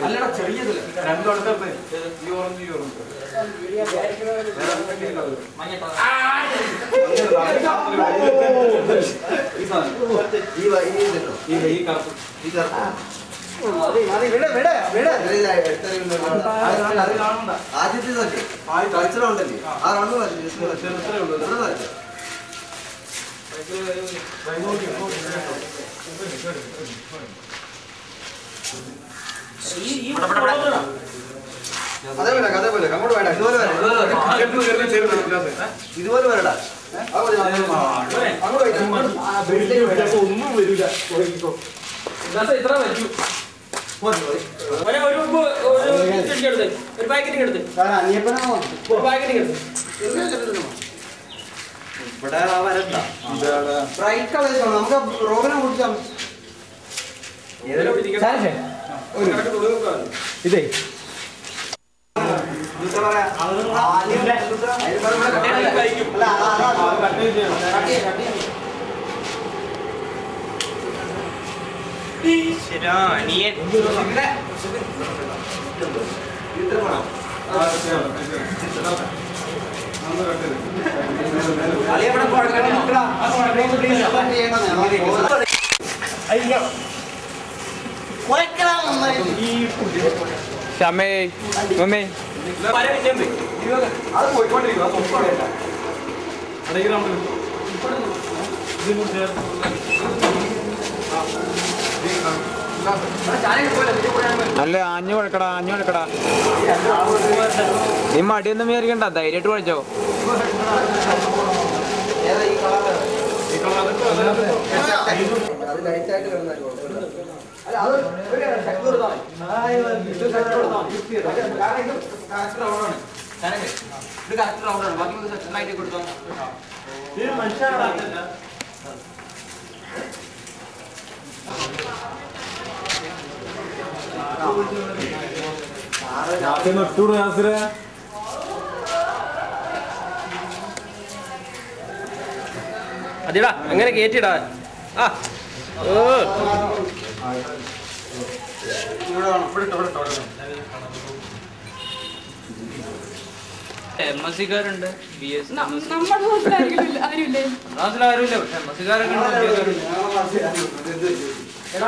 അല്ലടാ ചെറിയതല്ല രണ്ടും അടുത്തടുത്ത് ഈ ഓറഞ്ച് ഈ ഓറഞ്ച് ഈ സാധനം ഈ വ- ഈ ഇതുണ്ടോ? ഈ ഈ കറുപ്പ് ഈ കറുപ്പ്. മതി മതി വിട വിട വിട ഇത് ഇത് എത്ര കിലോ ഉണ്ട്? അത് കാണണ്ട, അത് കാണണ്ട ആദ്യത്തേതല്ലേ ആദ്യത്തെ. കൾച്ചർ ഉണ്ടല്ലേ ആ റൗണ്ട് വരച്ചു ജസ്റ്റ് വരച്ചു ചെറുത്രേ ഉള്ളൂ ഇവിടെ വരച്ചു അതേപോലെ അതേപോലെ അങ്ങോട്ട് വേണ്ട ഇതുപോലെ വരാം ഇതുപോലെ വരാം ചെറുത് ചെറുത് ചെറുത് ഇല്ലാതെ. ഇതുപോലെ വരടാ അങ്ങോട്ട് അങ്ങോട്ട് ആ ബെൽറ്റിലേക്ക് വരാം ഒന്നും വരില്ല ഇത്ര പറ്റൂ പോരെ, പോരെ. ഒരു ഒരു ഉപ്പ് ഒരു ഇച്ചിരി എടുത്ത് ഒരു പാക്കറ്റ് എടുത്ത് കാരണം അനിയപ്പനാണോ ഒരു പാക്കറ്റ് എടുത്ത് ഇവിടെ ആ വരണ്ട ഇതാണ് ബ്രൈറ്റ് കളേഴ്സ് ആണ് നമുക്ക് റോബിനെ കുടിച്ചാൽ ഏതെങ്കിലും പിടിക്കണം. കറക്റ്റ് തുടങ്ങുക ഇതേ എന്താ പറയാ ആദ്യം അതിന് പകരം ഇവിടെ cut ചെയ്യണം. അല്ല, ആ, ആ, ആ, കട്ട് ചെയ്യണം cut ചെയ്യാം, cut ചെയ്യാം. ഇവിടെ. ഇത്ര വേണം. ആ, ചെയ്യണം, ചെയ്യണം. നന്നായി കട്ട് ചെയ്ത്. അളിയ ഇവിടെ കുഴക്കണം. നിക്കടാ. ആ കുഴക്കണം. please. cut ചെയ്യണമെന്നേ. കുഴക്കണം നന്നായിട്ട്. ക്ഷമേ മമ്മേ പല മിനിറ്റ് അത് പോയിക്കൊണ്ടിരിക്കും അത് തൊപ്പടയല്ല അവിടെ ഈ റൗണ്ടിൽ ഇതിന് ചേർത്ത് നല്ല ആഞ്ഞു കുഴക്കടാ ആഞ്ഞു കുഴക്കടാ നീ മടിയൊന്നും വിചാരിക്കണ്ട ധൈര്യമായിട്ട് കുഴച്ചോ ഏതാ ഈ കളർ ഈ കളർ അതൊക്കെ അതിനകത്ത് അത് ലൈറ്റ് ആയിട്ട് വരുന്ന കുഴപ്പമില്ല അല്ല അത് ഒരു ശക്തി കൊടുത്താൽ മതി. ഇത് ശക്തി കൊടുത്താൽ മതി. കാരണം ഇത് കറക്റ്റ് റൗണ്ടാണ് ഇത് കറക്റ്റ് റൗണ്ടാണ് ബാക്കി നമുക്ക് സെക്ഷൻ ആയിട്ട് കൊടുത്താൽ ഇട്ടൂടെ നാസിരെ അതിടാ അങ്ങനെ കേറ്റിടാ ആ ഓ ഇവിടെ വേണം ഇവിടെ ഇട്ടോ, ഇവിടെ ഇട്ടോ, ഇവിടെ ഇട്ടോ. എം എസ് സിക്കാരുണ്ട് ബി എസ് നമ്മുടെ ഹോസ്റ്റലായിരിക്കും ആരുമില്ലേ ആരുമില്ല പക്ഷെ എം എസ് സിക്കാരൊക്കെ എടാ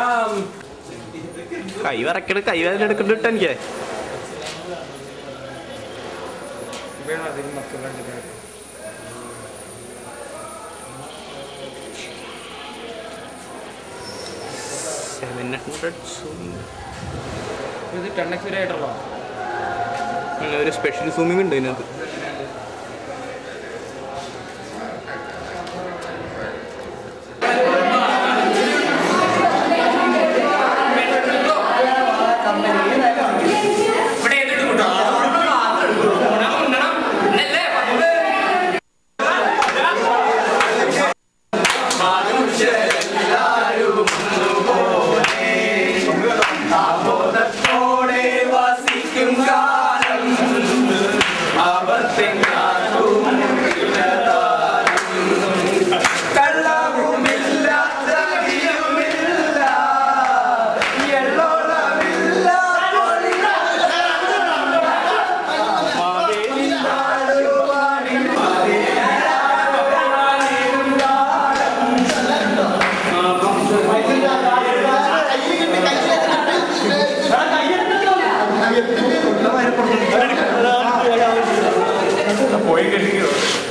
കൈ വറക്കട് കൈ വേദന എടുക്കണ്ടിട്ട് എനിക്ക് സെവൻ ഹൺഡ്രഡ് ഇത് ടെൻ എക്സ് വരെ ആയിട്ടുള്ളോ ഒരു സ്പെഷ്യൽ സൂമിംഗ് ഉണ്ട് ഇതിനകത്ത് ഇവിടെ ഏതിട്ട് കൂട്ടോ പോയി കഴിക്കോ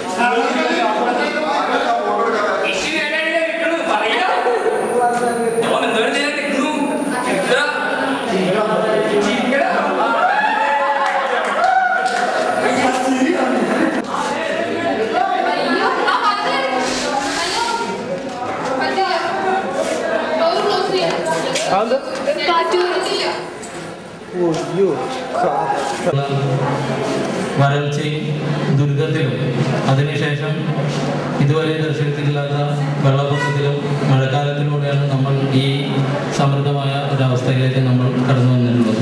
അയ്യോ ആ മതി അയ്യോ പറ്റില്ല ഡോർ ക്ലോസ് ചെയ്യാം കാറ്റ് വരുന്നില്ല വരൾച്ചയും ദുരിതത്തിലും അതിനുശേഷം ഇതുവരെ ദർശനത്തിലില്ലാത്ത വെള്ളപ്പൊക്കത്തിലും മഴക്കാലത്തിലൂടെയാണ് നമ്മൾ ഈ സമൃദ്ധമായ ഒരവസ്ഥയിലേക്ക് നമ്മൾ കടന്നു വന്നിട്ടുള്ളത്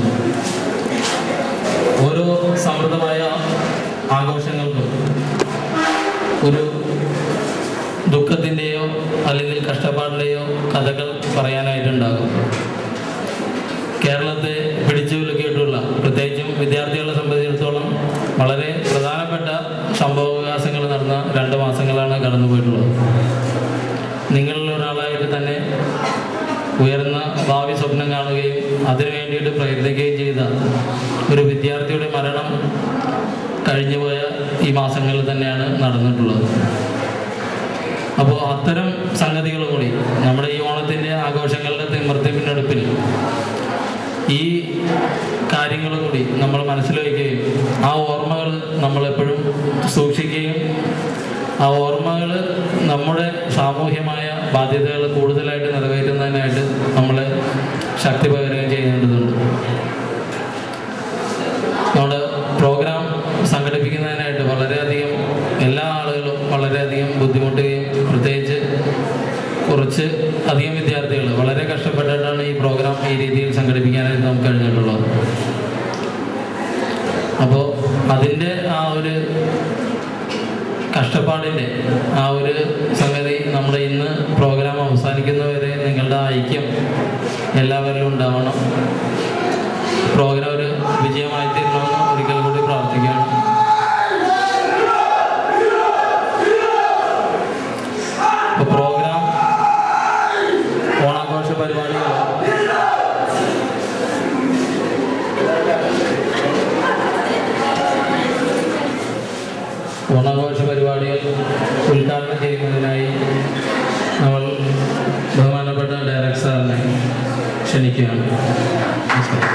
ഓരോ സമൃദ്ധമായ ആഘോഷങ്ങൾക്കും ഒരു ദുഃഖത്തിൻ്റെയോ അല്ലെങ്കിൽ കഷ്ടപ്പാടിൻ്റെയോ കഥകൾ പറയാനായിട്ടുണ്ടാകും കേരളത്തെ പിടിച്ചു വേണ്ടിയിട്ട് പ്രയത്നിക്കുകയും ചെയ്ത ഒരു വിദ്യാർത്ഥിയുടെ മരണം കഴിഞ്ഞുപോയ ഈ മാസങ്ങളിൽ തന്നെയാണ് നടന്നിട്ടുള്ളത് അപ്പോൾ അത്തരം സംഗതികൾ കൂടി നമ്മുടെ ഈ ഓണത്തിൻ്റെ ആഘോഷങ്ങളുടെ തിമർത്തിപ്പിനടുപ്പിൽ ഈ കാര്യങ്ങൾ കൂടി നമ്മൾ മനസ്സിൽ വയ്ക്കുകയും ആ ഓർമ്മകൾ നമ്മളെപ്പോഴും സൂക്ഷിക്കുകയും ആ ഓർമ്മകൾ നമ്മുടെ സാമൂഹ്യമായ ബാധ്യതകൾ കൂടുതലായിട്ട് നിറവേറ്റുന്നതിനായിട്ട് നമ്മളെ ശക്തി പകരുകയും ചെയ്യേണ്ടതുണ്ട് നമ്മുടെ പ്രോഗ്രാം സംഘടിപ്പിക്കുന്നതിനായിട്ട് വളരെയധികം എല്ലാ ആളുകളും വളരെയധികം ബുദ്ധിമുട്ടുകയും പ്രത്യേകിച്ച് കുറച്ച് അധികം വിദ്യാർത്ഥികൾ വളരെ കഷ്ടപ്പെട്ടിട്ടാണ് ഈ പ്രോഗ്രാം ഈ രീതിയിൽ സംഘടിപ്പിക്കാനായിട്ട് നമുക്ക് കഴിഞ്ഞിട്ടുള്ളത് അപ്പോൾ അതിൻ്റെ ആ ഒരു കഷ്ടപ്പാടിൻ്റെ ആ ഒരു സംഗതി നമ്മുടെ ഇന്ന് പ്രോഗ്രാം അവസാനിക്കുന്നവരെ നിങ്ങളുടെ ഐക്യം എല്ലാവരിലും ഉണ്ടാവണം പ്രോഗ്രാം ഒരു വിജയമായി തീരണമെന്ന് ഒരിക്കൽ കൂടി പ്രാർത്ഥിക്കുകയാണ് അപ്പോൾ പ്രോഗ്രാം ഓണാഘോഷ പരിപാടികൾ ഓണാഘോഷ പരിപാടികൾ ഉദ്ഘാടനം ചെയ്യുന്നതിനായി നമ്മൾ ബഹുമാനപ്പെട്ട ഡയറക്ടർ സാറിനെ ക്ഷണിക്കുകയാണ് നമസ്കാരം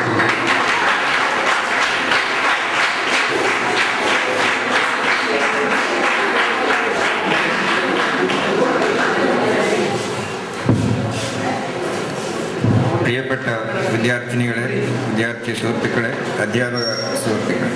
പ്രിയപ്പെട്ട വിദ്യാർത്ഥിനികളെ വിദ്യാർത്ഥി സുഹൃത്തുക്കളെ അധ്യാപക സുഹൃത്തുക്കളെ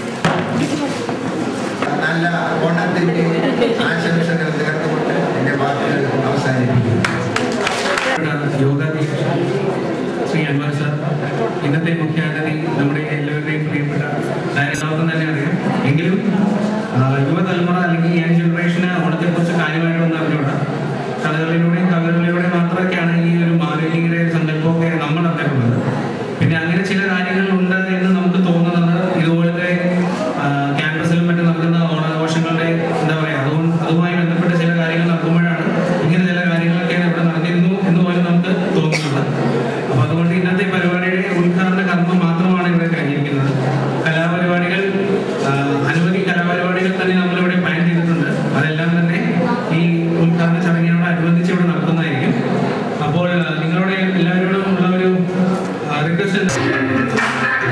നല്ല ഓണത്തിന്റെ ആശംസകൾ നേർന്നുകൊണ്ട് എന്റെ വാക്കുകൾ അവസാനിപ്പിക്കുന്നു യോഗ ശ്രീ അൻവർ സാർ ഇന്നത്തെ മുഖ്യാതിഥി നമ്മുടെ എല്ലാവരുടെയും പ്രിയപ്പെട്ട എല്ലാവർക്കും തന്നെ അറിയാം എങ്കിലും ആ, യുവതലമുറ അല്ലെങ്കിൽ യങ് ജനറേഷന് ഓണത്തെ കുറിച്ച് കാര്യമായിട്ടൊന്നും അറിഞ്ഞൂടാ കഥകളിലൂടെയും കവികളിലൂടെയും മാത്രമൊക്കെയാണ് ഈ ഒരു മാവേലിയുടെ ഒരു സങ്കല്പമൊക്കെ നമ്മൾ അറിഞ്ഞിട്ടുള്ളത് പിന്നെ അങ്ങനെ ചില കാര്യങ്ങൾ ഉണ്ട് എന്ന് നമുക്ക് തോന്നുന്നത് ഇതുപോലത്തെ ആ, ക്യാമ്പസിലും മറ്റും നടക്കുന്ന ഓണാഘോഷങ്ങളുടെ എന്താ പറയുക അതുകൊണ്ട് അതുമായി ബന്ധപ്പെട്ട ചില കാര്യങ്ങൾ നടക്കുമ്പോഴാണ് ഇങ്ങനെ ചില കാര്യങ്ങളൊക്കെ ഇവിടെ നടന്നിരുന്നു എന്ന് പോലും നമുക്ക് തോന്നുന്നത് അപ്പൊ അതുകൊണ്ട് ഇന്നത്തെ പരിപാടിയുടെ ഉദ്ഘാടന കർമ്മം മാത്രമാണ് ഇവിടെ കഴിഞ്ഞിരിക്കുന്നത് കലാപരിപാടികൾ ആ, അനവധി കലാപരിപാടികൾ തന്നെ നമ്മളിവിടെ പ്ലാൻ ചെയ്തിട്ടുണ്ട് അതെല്ലാം തന്നെ ഈ ഉദ്ഘാടന ചടങ്ങിനോടനുബന്ധിച്ച് ഇവിടെ നടത്തുന്നതായിരിക്കും അപ്പോൾ ആ, നിങ്ങളുടെ എല്ലാവരോടും ഉള്ള ഒരു റിക്വസ്റ്റ്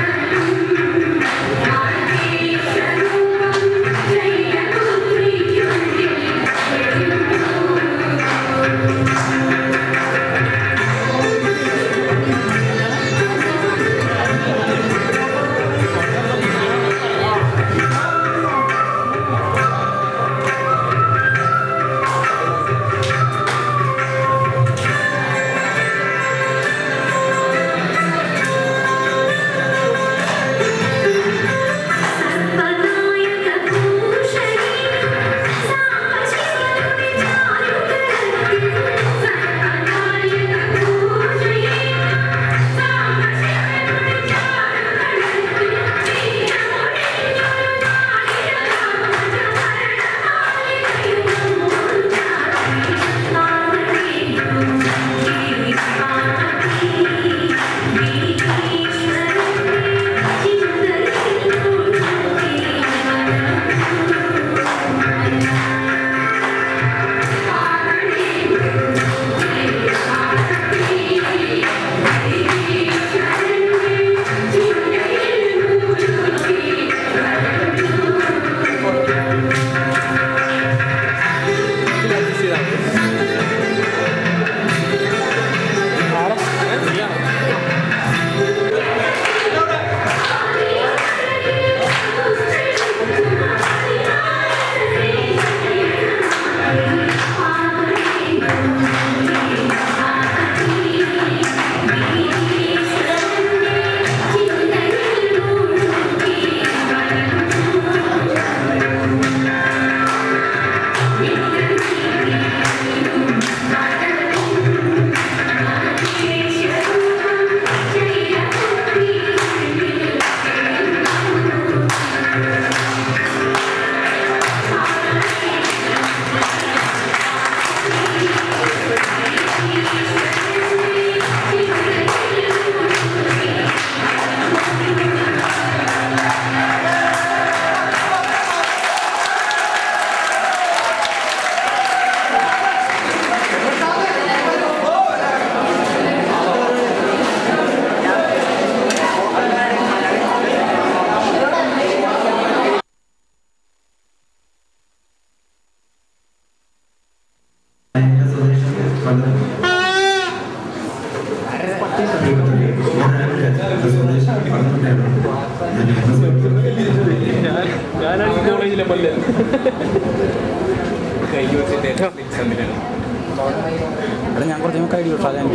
കൈ വെച്ചിട്ട് ചന്ദ്രൻ എടാ ഞാൻ കുറച്ച് കൈ വിട്ടാ ഞാൻ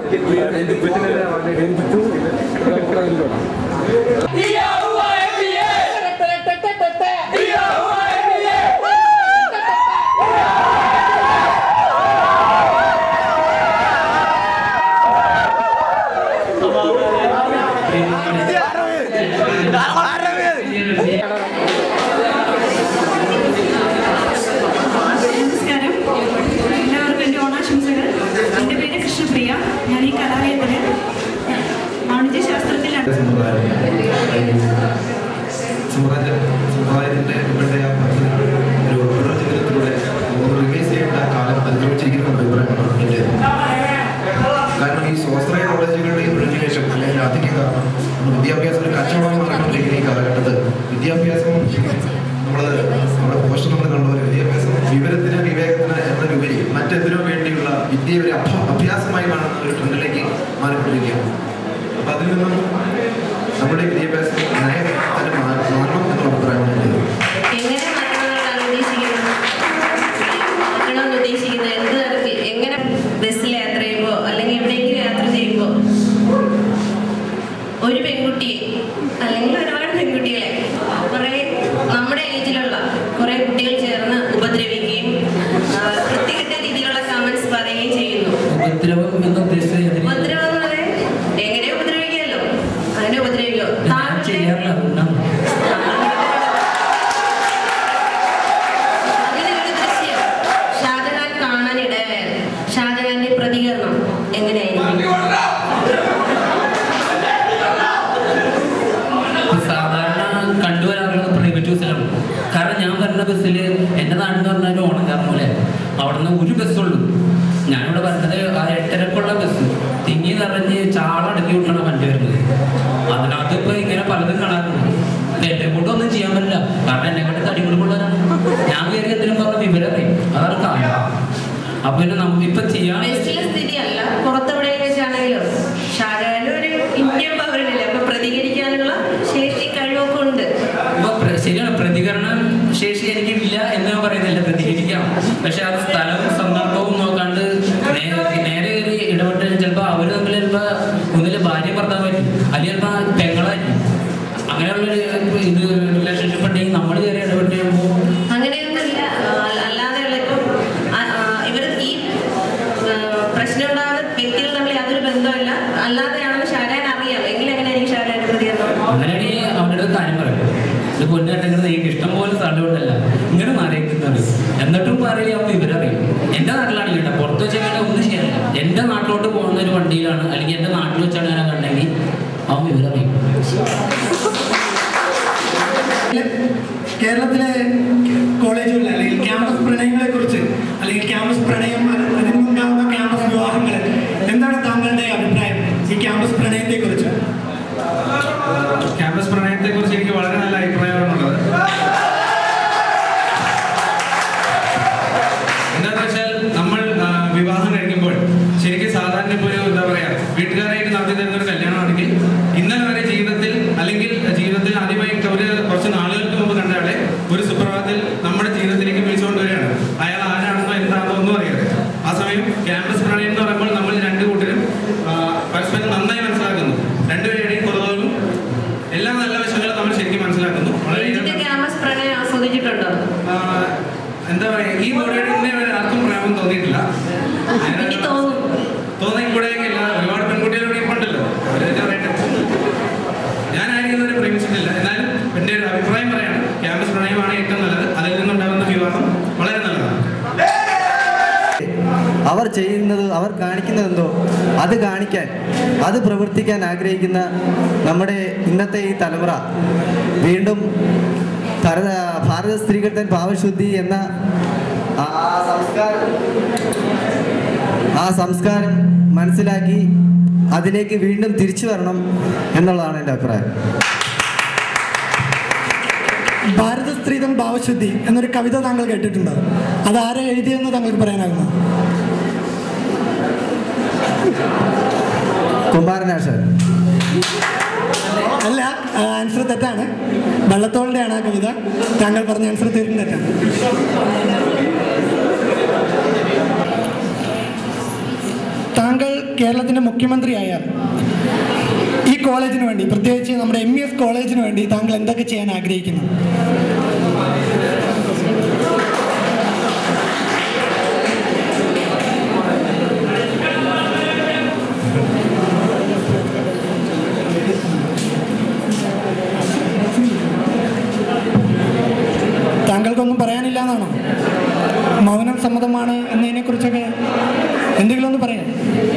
നമസ്കാരം എല്ലാവർക്കും എൻ്റെ ഓണാശംസകൾ എൻ്റെ പേര് കൃഷ്ണപ്രിയ ഞാൻ ഈ കലാലയത്തിന് വാണിജ്യശാസ്ത്രത്തിലാണ് സമുദായ സമുദായത്തിൻ്റെ ഇവരുടെ ആ പദ്ധതി ഒരു പുനർജീവനത്തിലൂടെ ഒന്ന് റിവൈസ് ചെയ്യേണ്ട കാലം അതിക്രമിച്ചിരിക്കുന്ന അഭിപ്രായമാണ് എൻ്റെ കാരണം ഈ സ്വാശ്രയ കോളേജുകളുടെ പ്രജുവേഷൻ അല്ലെങ്കിൽ ആധുനിക നമ്മുടെ വിദ്യാഭ്യാസം ഒരു കച്ചവടമായി നടന്നുകൊണ്ടിരിക്കുന്ന ഈ കാലഘട്ടത്ത് വിദ്യാഭ്യാസം നമ്മൾ നമ്മുടെ പോസ്റ്റ് നമ്മൾ കണ്ടുപോലെ വിദ്യാഭ്യാസം വിവരത്തിന് വിവേകത്തിന് എന്നതിലുപരി മറ്റെന്തിനോ വേണ്ടിയുള്ള വിദ്യ ഒരു അഭ അഭ്യാസമായി കാണുന്ന ഒരു ട്രെൻഡിലേക്ക് മാറിക്കൊണ്ടിരിക്കുകയാണ് അപ്പം അതിൽ നിന്നും നമ്മുടെ വിദ്യാഭ്യാസം നയം തന്നെ മാ- മാറണം എന്നുള്ള അഭിപ്രായമാണ് എൻ്റെ എങ്ങനെ മാറ്റണമെന്നാണ് ഉദ്ദേശിക്കുന്നത് മാറ്റണമെന്ന് ഉദ്ദേശിക്കുന്നത് എന്ത് തരത്തിൽ എങ്ങനെ ബസ്സിൽ യാത്ര ചെയ്യുമ്പോൾ അല്ലെങ്കിൽ എവിടെയെങ്കിലും യാത്ര ചെയ്യുമ്പോൾ ഒരു പെൺകുട്ടിയെ അല്ലെങ്കിൽ ഒരുപാട് പെൺകുട്ടികളെ കുറേ നമ്മുടെ ഏജിലുള്ള കുറേ കുട്ടികൾ ചേർന്ന് ഉപദ്രവിക്കുകയും ആ, വൃത്തികെട്ട രീതിയിലുള്ള കമന്റ്സ് പറയുകയും ചെയ്യുന്നു ഉപദ്രവം എന്ന് ഉദ്ദേശിച്ചത് ഉപദ്രവം എന്ന് പറയാൻ എങ്ങനെ ഉപദ്രവിക്കാമല്ലോ അങ്ങനെ ഉപദ്രവിക്കോ ഞാൻ ചെയ്യാറില്ല അതുകൊണ്ടാണ് അങ്ങനെ ഒരു ദൃശ്യം ഷാജഹാൻ കാണാൻ ഇടയായത് ഷാജഹാന്റെ പ്രതികരണം എങ്ങനെയായിരിക്കും സാധാരണ കണ്ടുവരാറുള്ളത് പ്രൈവറ്റ് ബസ്സിലാണ് കാരണം ഞാൻ വരുന്ന ബസ്സിൽ എൻ്റെ നാടെന്ന് പറഞ്ഞാൽ ഓണക്കാരനല്ലേ അവിടെ നിന്ന് ഒരു ബസ്സുള്ളൂ ഞാനിവിടെ വരുന്നത് ആ എട്ടരക്കുള്ള ബസ് തിങ്ങി നിറഞ്ഞ് ചാളടക്കി കൊണ്ടാണ് വണ്ടി വരുന്നത് അതിനകത്ത് ഇപ്പൊ ഇങ്ങനെ പലതും കാണാറുണ്ട് ഇപ്പൊ എന്നെ കൊണ്ടൊന്നും ചെയ്യാൻ പറ്റില്ല കാരണം എന്നെ കണ്ട് തടികൊടുക്കുള്ളവരാണ് ഞാൻ കയറി എന്തെങ്കിലും പറഞ്ഞ വിവരം അറിയും അതാണ് കാര്യം അപ്പൊ പിന്നെ നമ്മ ഇപ്പൊ ചെയ്യാൻ ബസ്സിലെ സ്ഥിതിയല്ല പുറത്തെവിടെയെങ്കിലും വെച്ചാണെങ്കിലും ഷാജഹാൻ ഒരു ഇന്ത്യൻ പൗരനല്ലേ അപ്പൊ പ്രതികരിക്കാനുള്ള ശേഷി കഴിവൊക്കെ ഉണ്ട് അപ്പൊ പ്ര- ശരിയാണ് പ്രതികരണം ശേഷി എനിക്കില്ല എന്ന് ഞാൻ പറയുന്നില്ല പ്രതികരിക്കാം പക്ഷെ അത് സ്ഥലവും സന്ദർഭവും നോക്കാണ്ട് നേരെ നേരെ കയറി ഇടപെട്ട് ചിലപ്പോൾ അവർ തമ്മിൽ ചിലപ്പോൾ ഒന്നിൽ ഭാര്യ ഭർത്താവായിരിക്കും അല്ലെങ്കിൽ ചിലപ്പോൾ പെങ്ങളായിരിക്കും അങ്ങനെയുള്ള ഒരു ഇത് റിലേഷൻഷിപ്പ് ഉണ്ടെങ്കിൽ നമ്മൾ കയറി ഇടപെട്ട് കഴിയുമ്പോൾ അങ്ങനെയൊന്നുമില്ല ആ, അല്ലാതെയുള്ള ഇപ്പം ഇവർ ഈ ആ, പ്രശ്നം ഉണ്ടാകുന്ന വ്യക്തികൾ തമ്മിൽ യാതൊരു ബന്ധമില്ല അല്ലാതെയാണെന്ന് ഷാജഹാൻ അറിയാം എങ്കിൽ എങ്ങനെയായിരിക്കും ഷാജഹാന്റെ പ്രതികരണം അങ്ങനെയാണെങ്കിൽ അവരുടെ ഒരു കാര്യം പറയും ഇത് പൊന്നിട്ടുണ്ടെങ്കിൽ എനിക്ക് ഇഷ്ടം പോലെ സ്ഥലമുണ്ടല്ല ഇങ്ങനെ മാറിയിരിക്കുന്നത് എന്നിട്ടും പറയും അവൻ ഇവരറിയും എൻ്റെ നാട്ടിലാണ് കേട്ടോ പുറത്ത് വെച്ച് കഴിഞ്ഞാൽ ഒന്നും ചെയ്യാനില്ല എൻ്റെ നാട്ടിലോട്ട് പോകുന്ന ഒരു വണ്ടിയിലാണ് അല്ലെങ്കിൽ എൻ്റെ നാട്ടിൽ വെച്ചാണ് ഞാൻ കണ്ടെങ്കിൽ അവൻ വിവരറിയും കേരളത്തിലെ കോളേജുകളിൽ അല്ലെങ്കിൽ ക്യാമ്പസ് പ്രണയങ്ങളെ കുറിച്ച് അല്ലെങ്കിൽ ക്യാമ്പസ് പ്രണയം അതിനുണ്ടാകുന്ന ക്യാമ്പസ് വിവാഹങ്ങൾ എന്താണ് താങ്കളുടെ അഭിപ്രായം ഈ ക്യാമ്പസ് പ്രണയത്തെ കുറിച്ച് ക്യാമ്പസ് പ്രണയത്തെ കുറിച്ച് എനിക്ക് വളരെ നല്ല അഭിപ്രായമാണുള്ളത് എന്താണെന്ന് വെച്ചാൽ നമ്മൾ ആ, വിവാഹം കഴിക്കുമ്പോൾ ശരിക്കും സാധാരണ ഇപ്പോൾ ഒരു എന്താ പറയാ വീട്ടുകാരായിട്ട് നടത്തി തരുന്ന ഒരു കല്യാണമാണെങ്കിൽ ഇന്നലെ വരെ ജീവിതത്തിൽ അല്ലെങ്കിൽ ജീവിതത്തിൽ ആദ്യമായി ഒരു കുറച്ച് നാളുകൾക്ക് മുമ്പ് കണ്ട ആളെ ഒരു സുപ്രഭാതത്തിൽ നമ്മുടെ ജീവിതത്തിലേക്ക് വിളിച്ചുകൊണ്ട് വരികയാണ് അയാൾ ആരാണെന്നോ എന്താണെന്നോ ഒന്നും അറിയാതെ ആ സമയം ക്യാമ്പസ് പ്രണയം എന്ന് പറയുമ്പോൾ നമ്മൾ രണ്ട് കൂട്ടരും ആ, പരസ്പരം നന്നായി മനസ്സിലാക്കുന്നു രണ്ടുപേരുടെയും കുറവുകളും എല്ലാ നല്ല വശങ്ങളും നമ്മൾ ശരിക്കും മനസ്സിലാക്കുന്നു വളരെ ഇതിന്റെ ക്യാമ്പസ് പ്രണയം ആസ്വദിച്ചിട്ടുണ്ടോ ആ, എന്താ പറയാ ഈ ബോഡിയുടെ ഇന്നേ വരെ ആർക്കും പ്രേമം തോന്നിയിട്ടില്ല എനിക്ക് തോന്നും തോന്നി കൂടെയൊക്കെ ഇല്ല ഒരുപാട് പെൺകുട്ടികൾ ഇവിടെ ഇപ്പുണ്ടല്ലോ അവരെന്നെ പറയട്ടെ ഞാൻ ആയിരിക്കുന്നവരെ പ്രേമിച്ചിട്ടില്ല എന്നാലും എൻ്റെ ഒരു അഭിപ്രായം പറയാണ് ക്യാമ്പസ് പ്രണയമാണ് ഏറ്റവും നല്ലത് അതിൽ നിന്നുണ്ടാകുന്ന വിവാഹം വളരെ നല്ലതാണ് അവർ ചെയ്യുന്നത് അവർ കാണിക്കുന്നതെന്തോ അത് കാണിക്കാൻ അത് പ്രവർത്തിക്കാൻ ആഗ്രഹിക്കുന്ന നമ്മുടെ ഇന്നത്തെ ഈ തലമുറ വീണ്ടും ഭാരത ഭാരത സ്ത്രീകൾ തൻ ഭാവശുദ്ധി എന്ന ആ സംസ്കാരം ആ സംസ്കാരം മനസ്സിലാക്കി അതിലേക്ക് വീണ്ടും തിരിച്ചു വരണം എന്നുള്ളതാണ് എൻ്റെ അഭിപ്രായം ഭാരത സ്ത്രീതം ഭാവശുദ്ധി എന്നൊരു കവിത താങ്കൾ കേട്ടിട്ടുണ്ടോ അത് ആരെ എഴുതിയെന്ന് താങ്കൾക്ക് പറയാനാകുമോ കുമാരനാശാൻ അല്ല ആൻസർ തെറ്റാണ് വള്ളത്തോളിൻ്റെയാണ് ആ കവിത താങ്കൾ പറഞ്ഞ ആൻസർ തീർത്തും തെറ്റാണ് താങ്കൾ കേരളത്തിൻ്റെ മുഖ്യമന്ത്രിയായാൽ ഈ കോളേജിന് വേണ്ടി പ്രത്യേകിച്ച് നമ്മുടെ എം ഇ എസ് കോളേജിന് വേണ്ടി താങ്കൾ എന്തൊക്കെ ചെയ്യാൻ ആഗ്രഹിക്കുന്നു താങ്കൾക്കൊന്നും പറയാനില്ല എന്നാണോ മൗനം സമ്മതമാണ് എന്നതിനെക്കുറിച്ചൊക്കെ എന്തെങ്കിലും ഒന്ന് പറയാം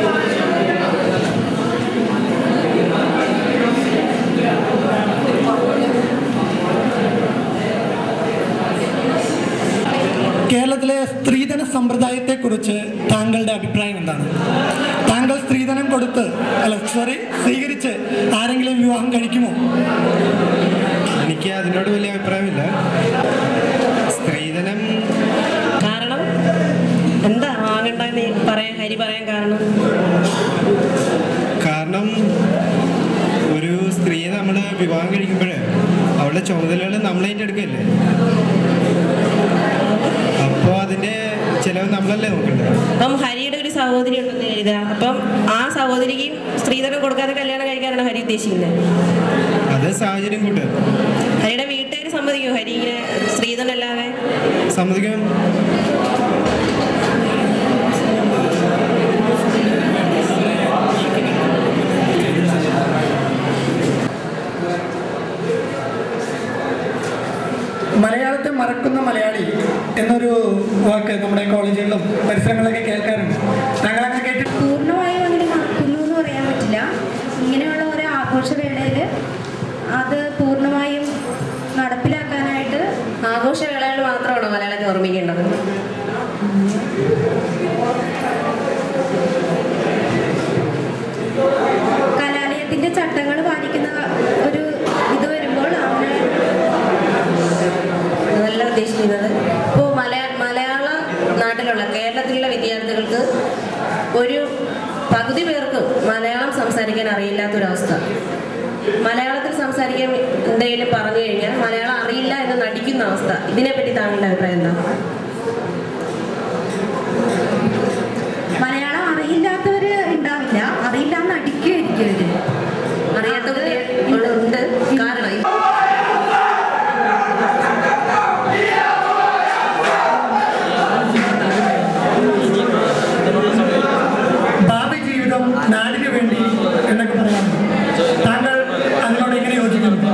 കേരളത്തിലെ സ്ത്രീധന സമ്പ്രദായത്തെക്കുറിച്ച് താങ്കളുടെ അഭിപ്രായം എന്താണ് താങ്കൾ സ്ത്രീധനം കൊടുത്ത് അല്ല സോറി സ്വീകരിച്ച് ആരെങ്കിലും വിവാഹം കഴിക്കുമോ എനിക്ക് അതിനോട് വലിയ അഭിപ്രായമില്ല സ്ത്രീധനം കാരണം എന്താ വാങ്ങണ്ടെന്ന് പറയാൻ ഹരി പറയാൻ കാരണം കാരണം ഒരു സ്ത്രീയെ നമ്മൾ വിവാഹം കഴിക്കുമ്പോൾ അവളുടെ ചുമതലകൾ നമ്മളതിൻ്റെ എടുക്കല്ലേ അപ്പോൾ അതിൻ്റെ ചിലവ് നമ്മളല്ലേ നോക്കണ്ടേ അപ്പം ഹരിയുടെ ഒരു സഹോദരി ഉണ്ടെന്ന് കരുതുക അപ്പം ആ സഹോദരിക്ക് സ്ത്രീധനം കൊടുക്കാതെ കല്യാണം കഴിക്കാനാണ് ഹരി ഉദ്ദേശിക്കുന്നത് അത് സാഹചര്യം കൂട്ട് ഹരിയുടെ വീട്ടുകാർ സമ്മതിക്കുമോ ഹരി ഇങ്ങനെ സ്ത്രീധനം അല്ലാതെ സമ്മതിക്കാം മലയാളത്തെ മറക്കുന്ന മലയാളി എന്നൊരു വാക്ക് നമ്മുടെ കോളേജുകളിലും പരിസരങ്ങളിലൊക്കെ കേൾക്കാറുണ്ട് താങ്കൾ അങ്ങനെ കേട്ടിട്ട് പൂർണ്ണമായും അങ്ങനെ മറക്കുന്നു എന്ന് പറയാൻ പറ്റില്ല ഇങ്ങനെയുള്ള ഒരു ആഘോഷവേളയിൽ അത് പൂർണ്ണമായും നടപ്പിലാക്കാനായിട്ട് ആഘോഷവേളകൾ മാത്രമാണോ മലയാളത്തെ ഓർമ്മിക്കേണ്ടത് കലാലയത്തിന്റെ ചട്ടങ്ങൾ പാലിക്കുന്ന ഒരു ഇത് വരുമ്പോൾ അങ്ങനെ അതല്ല ഉദ്ദേശിക്കുന്നത് ഇപ്പോൾ മലയാ മലയാള നാട്ടിലുള്ള കേരളത്തിലുള്ള വിദ്യാർത്ഥികൾക്ക് ഒരു പകുതി പേർക്ക് മലയാളം സംസാരിക്കാൻ അറിയില്ലാത്തൊരവസ്ഥ മലയാളത്തിൽ സംസാരിക്കാൻ എന്തെങ്കിലും പറഞ്ഞു കഴിഞ്ഞാൽ മലയാളം അറിയില്ല എന്ന് നടിക്കുന്ന അവസ്ഥ ഇതിനെപ്പറ്റി താങ്കളുടെ അഭിപ്രായം എന്താ മലയാളം അറിയില്ലാത്തവര് ഉണ്ടാവില്ല അറിയില്ല എന്ന് അടിക്കുമായിരിക്കും അവര് അറിയാത്ത കുട്ടികളുണ്ട് കാരണം ഈ ഭാവി ജീവിതം നാടിന് വേണ്ടി എന്നൊക്കെ പറയാം താങ്കൾ അതിനോട് എങ്ങനെ യോജിക്കുന്നു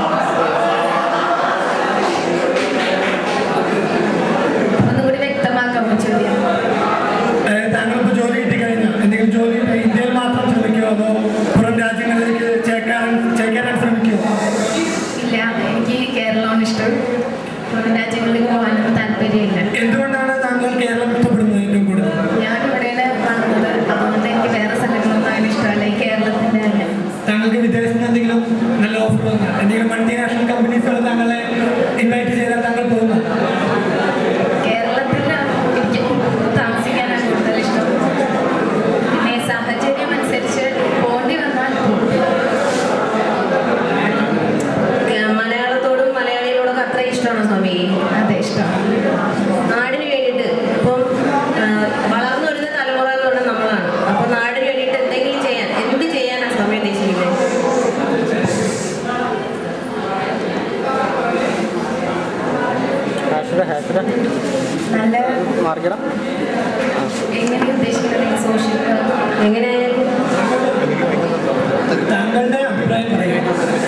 ഒന്നുകൂടി വ്യക്തമാക്കാമോ ചോദ്യം ഏഹ് താങ്കൾ ഇപ്പോൾ ജോലി കിട്ടിക്കഴിഞ്ഞാൽ എന്തെങ്കിലും ജോലി ഇന്ത്യയിൽ മാത്രം ശ്രമിക്കുമോ അതോ പുറം രാജ്യങ്ങളിലേക്ക് ചേക്കാൻ ചേക്കാനാൻ ശ്രമിക്കുമോ ഇല്ല എനിക്ക് കേരളമാണ് ഇഷ്ടം പുറം രാജ്യങ്ങളിൽ പോകാനൊന്നും താല്പര്യമില്ല എന്തുകൊണ്ടാണ് താങ്കൾ കേരളം ഇഷ്ടപ്പെടുന്നത് ഏറ്റവും കൂടുതൽ ഞാൻ ഇവിടെയാണ് കാണുന്നത് അതുകൊണ്ട് എനിക്ക് വേറെ സ്ഥലങ്ങളൊന്നും അങ്ങനെ ഇഷ്ടമല്ല ഈ കേരളത്തിന്റെ തന്നെ താങ്കൾക്ക് വിദേശത്ത് എന്തെങ്കിലും നല്ല ഓഫർ വന്നാൽ എന്തെങ്കിലും മൾട്ടിനാഷണൽ കമ്പനീസുകൾ താങ്കളെ ഇൻവൈറ്റ് ചെയ്താൽ താങ്കൾ പോകുമോ കേരളത്തിൽ എനിക്ക് താമസിക്കാനാണ് കൂടുതൽ ഇഷ്ടം പിന്നെ സാഹചര്യം അനുസരിച്ച് പോണ്ടി വന്നാൽ പോകും. മലയാളത്തോടും മലയാളികളോടൊക്കെ അത്ര ഇഷ്ടമാണോ സ്വാമി അതെ ഇഷ്ടമാണ് നാടിന് വേണ്ടിയിട്ട് ഇപ്പം ആ, വളർന്നു വരുന്ന തലമുറ എന്ന് പറഞ്ഞാൽ നമ്മളാണ് അപ്പൊ നാടിന് വേണ്ടിയിട്ട് എന്തെങ്കിലും ചെയ്യാൻ എന്ത് ചെയ്യാനാണ് സ്വാമി ഉദ്ദേശിക്കുന്നത് നല്ല എങ്ങനെ ഉദ്ദേശിക്കുന്നത് സോഷ്യൽ എങ്ങനെയായാലും താങ്കളുടെ അഭിപ്രായം പറയുക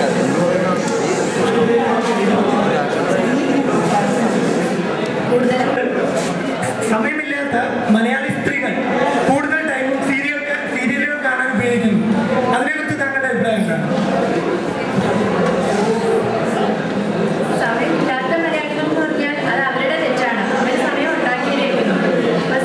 സമയമില്ലാത്ത മലയാളി സ്ത്രീകൾ കൂടുതൽ ടൈമും സീരിയൽ സീരിയലുകൾ കാണാൻ ഉപയോഗിക്കുന്നു അതിനെക്കുറിച്ച് താങ്കളുടെ അഭിപ്രായം എന്താണ് സമയമില്ലാത്ത മലയാളികൾ എന്ന് പറഞ്ഞാൽ അത് അവരുടെ തെറ്റാണ് അവർ സമയം ഉണ്ടാക്കിയിരിക്കുന്നു അപ്പൊ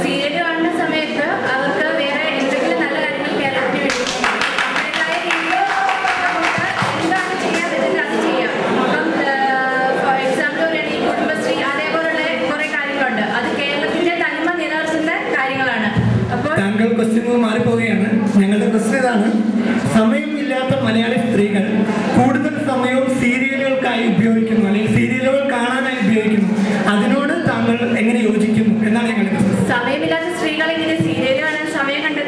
ഉപയോഗിക്കുന്നു അല്ലെങ്കിൽ സീരിയലുകൾ കാണാനായി ഉപയോഗിക്കുന്നു അതിനോട് താങ്കൾ എങ്ങനെ യോജിക്കുന്നു എന്നാണ് ഞങ്ങളുടെ പ്രശ്നം സമയമില്ലാത്ത സ്ത്രീകൾ ഇങ്ങനെ സീരിയൽ കാണാൻ സമയം കണ്ടെത്തുന്നത്